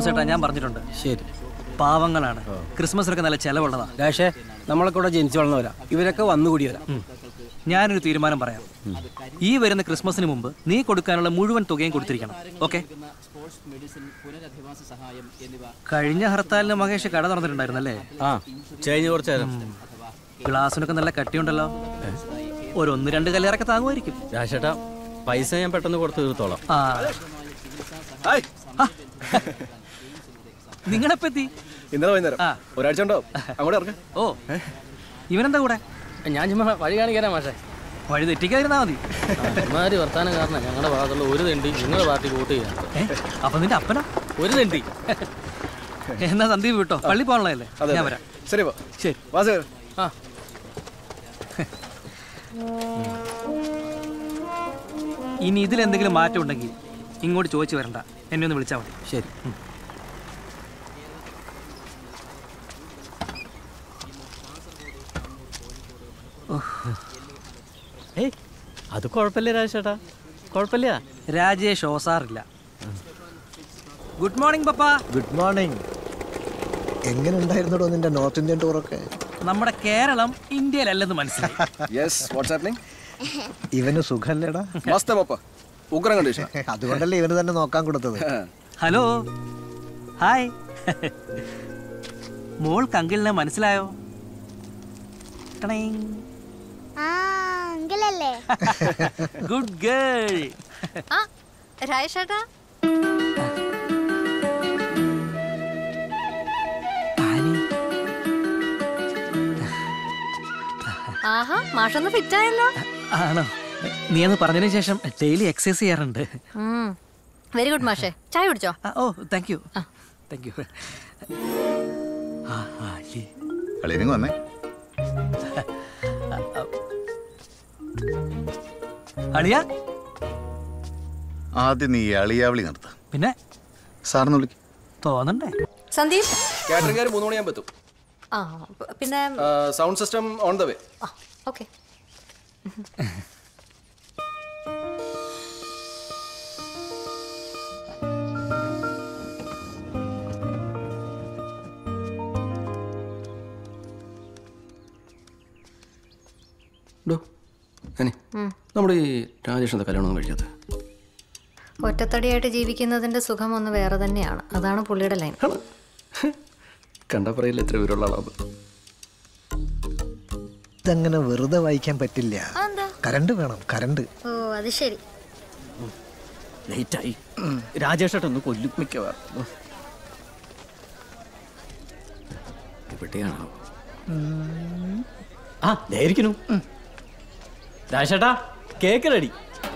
Thomas ഏട്ടാ ഞാൻ പറഞ്ഞിട്ടുണ്ട് ശരി പാവങ്ങളാണ് ക്രിസ്മസിനൊക്കെ നല്ല ചെലവുള്ളതാ രാഷേ നമ്മളൊക്കെ ഇവിടെ ജനിച്ചു വളർന്നവരാ ഇവരൊക്കെ വന്നുകൂടിയവരാ ഞാനൊരു തീരുമാനം പറയാം ഈ വരുന്ന ക്രിസ്മസിന് മുമ്പ് നീ കൊടുക്കാനുള്ള മുഴുവൻ തുകയും കൊടുത്തിരിക്കണം ഓക്കെ കഴിഞ്ഞ ഹർത്താലിന് മഹേഷ് കട തുറന്നിട്ടുണ്ടായിരുന്നല്ലേ ആ കഴിഞ്ഞ കുറച്ച് നേരം ഗ്ലാസ്സിനൊക്കെ നല്ല കട്ടിയുണ്ടല്ലോ ഒരു ഒന്ന് രണ്ട് കല്ലേറൊക്കെ താങ്ങുമായിരിക്കും രാഷേട്ടാ പൈസ ഞാൻ പെട്ടെന്ന് കൊടുത്ത് തീർത്തോളാം ആ നിങ്ങളെപ്പോ എത്തി ഇന്നലെ വൈകുന്നേരം ആ. ഒരാഴ്ച ഉണ്ടോ അങ്ങോട്ട് ഇറങ്ങ ഓ ഇവനെന്താ കൂടെ ഞാൻ ചുമ്മാ വഴി കാണിക്കാനാ മാഷേ വഴി തെറ്റിക്കാതിരുന്നാ മതി അമ്മാര് വർത്താനം കാരണം ഞങ്ങളുടെ ഭാഗത്തുള്ള ഒരു തെണ്ടി നിങ്ങളുടെ പാർട്ടിക്ക് വോട്ട് ചെയ്യാം ഏ? അപ്പൊ നിന്റെ അപ്പനാ ഒരു തെണ്ടി എന്നാ സന്ദീപ് വിട്ടോ പള്ളി പോകണല്ലേ അതെ ഞാൻ വരാം ശരി പോ ശരി വാസു ആ ഇനി ഇതിലെന്തെങ്കിലും മാറ്റം ഉണ്ടെങ്കിൽ ഇങ്ങോട്ട് ചോദിച്ചു വരണ്ട എന്നെ ഒന്ന് വിളിച്ചാൽ മതി ശരി ഏയ് അത് കുഴപ്പമില്ല രാജേട്ടാ കുഴപ്പമില്ല രാജേഷ് ഓസാറില്ല ഗുഡ് മോർണിംഗ് പപ്പ ഗുഡ് മോർണിംഗ് എങ്ങനെ ഉണ്ടായിരുന്നോ നിന്റെ നോർത്ത് ഇന്ത്യൻ ടൂറൊക്കെ നമ്മുടെ കേരളം ഇന്ത്യയിലല്ലെന്ന് മനസ്സിലായി യെസ് വാട്സ് ഹാപ്പനിങ് ഇവന് സുഖല്ലേടാ മസ്ത പപ്പ ഉഗ്രം കണ്ടീഷൻ അതുകൊണ്ടല്ലേ ഇവന് തന്നെ നോക്കാൻ കൊടുത്തത് ഹലോ ഹായ് മോൾക്ക് അങ്കിളിനെ മനസ്സിലായോ ആ അങ്കിളല്ലേ ഗുഡ് ഗേൾ ആ രാജേഷേട്ടാ ആഹാ മാഷൊന്ന് ഫിറ്റ് ആയല്ലോ ആണോ നീ എന്ന് പറഞ്ഞതിന് ശേഷം ഡെയിലി എക്സസൈസ് ചെയ്യാറുണ്ട് വെരി ഗുഡ് മാഷേ ചായ കുടിച്ചോ ആ, ഓ താങ്ക് യു താങ്ക് യു കളിയനിങ് വന്നേ അളിയ ആദ്യം നീ അളിയാവളി നിർത്ത പിന്നെ സാറിന് വിളിക്കും തോന്നണ്ടേ സന്ദീപ് കാറ്ററിംഗുകാർ മൂന്ന് മണിയാകുമ്പോൾ എത്തും ആ പ- പിന്നെ sound system on the way ആ ഓക്കെ ഡോ അനി നമ്മുടെ ഈ രാജേഷിന്റെ കല്യാണം ഒന്നും കഴിക്കാത്ത ഒറ്റത്തടിയായിട്ട് ജീവിക്കുന്നതിന്റെ സുഖം ഒന്ന് വേറെ തന്നെയാണ് അതാണ് പുള്ളിയുടെ ലൈൻ കണ്ടാ പറയില്ല എത്ര വിവരമുള്ള ആളാണ് ഇതങ്ങനെ വെറുതെ വായിക്കാൻ പറ്റില്ല എന്താ കരണ്ട് വേണം കരണ്ട് ഓ അത് ശരി ലേറ്റായി രാജേഷേട്ട ഒന്ന് കൊല്ലും മിക്കവാറും എവിടെയാണോ ആ ധൈരിക്കുന്നു രാജേട്ടാ കേക്ക് റെഡി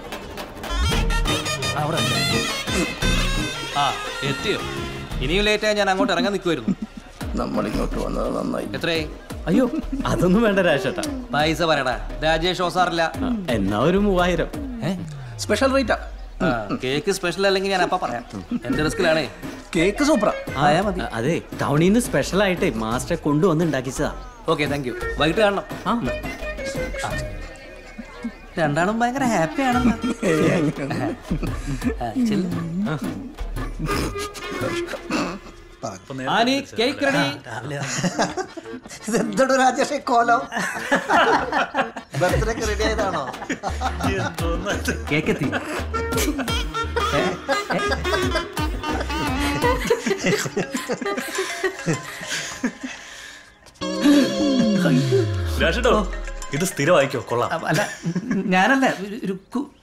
അവിടെ ഉണ്ട്. ആ എത്തിയോ ഇനിയും ലേറ്റായി ഞാൻ അങ്ങോട്ട് ഇറങ്ങാൻ നിൽക്കുമായിരുന്നു നമ്മളിങ്ങോട്ട് വന്നത് നന്നായി എത്രയായി അയ്യോ അതൊന്നും വേണ്ട രാജേട്ടാ പൈസ പറയടാ രാജേഷ് ഓസാറില്ല എന്നാ ഒരു മൂവായിരം സ്പെഷ്യൽ റേറ്റാ ആ, കേക്ക് സ്പെഷ്യൽ അല്ലെങ്കിൽ ഞാൻ അപ്പ പറയാം എന്റെ റിസ്കിലാണേ കേക്ക് സൂപ്പറാ ആയാ മതി അ- അതെ ടൗണിൽ നിന്ന് സ്പെഷ്യൽ ആയിട്ട് മാസ്റ്ററെ കൊണ്ടുവന്ന് ഉണ്ടാക്കിച്ചതാ ഓക്കെ താങ്ക് യു വൈകിട്ട് കാണണം ആ ആ. രണ്ടാളും ഭയങ്കര ഹാപ്പി ആണല്ലോ ആ, ചെല്ല്. ആനി കേക്ക് റെഡി ഇതെന്തോടോ രാജേഷ് കോലം ബർത്ത്ഡേക്ക് റെഡി ആയതാണോ കേക്ക് എത്തി ഏ? ഏ? രാജേട്ടോ ഇത് സ്ഥിരമായിക്കോ കൊള്ളാം അ- അല്ല ഞാനല്ല ഒരു- ഒരു കു-